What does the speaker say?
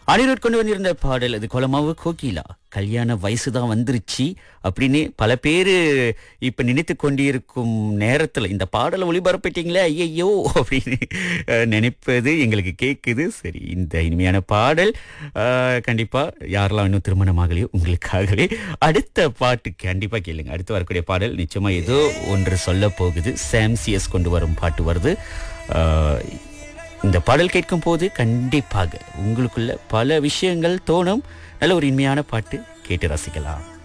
அனிருத் கொண்டு வந்திருந்த பாடல் அது கொலமாவு கோகிலா கல்யாண வயசு தான் வந்துருச்சு அப்படின்னு பல பேர் இப்ப நினைத்து கொண்டிருக்கும் நேரத்துல இந்த பாடலை ஒளிபரப்பிட்டீங்களே ஐயையோ அப்படின்னு அஹ், நினைப்பது எங்களுக்கு கேக்குது சரி இந்த இனிமையான பாடல் அஹ், கண்டிப்பா யாரெல்லாம் இன்னும் திருமணமாகலையோ உங்களுக்காகவே அடுத்த பாட்டு கண்டிப்பா கேளுங்க அடுத்து வரக்கூடிய பாடல் நிச்சயமா ஏதோ ஒன்று சொல்ல போகுது சாம் சிஎஸ் கொண்டு வரும் பாட்டு வருது அஹ், இந்த பாடல் கேட்கும் போது கண்டிப்பாக உங்களுக்குள்ள பல விஷயங்கள் தோணும் நல்ல ஒரு இனிமையான பாட்டு கேட்டு ரசிக்கலாம்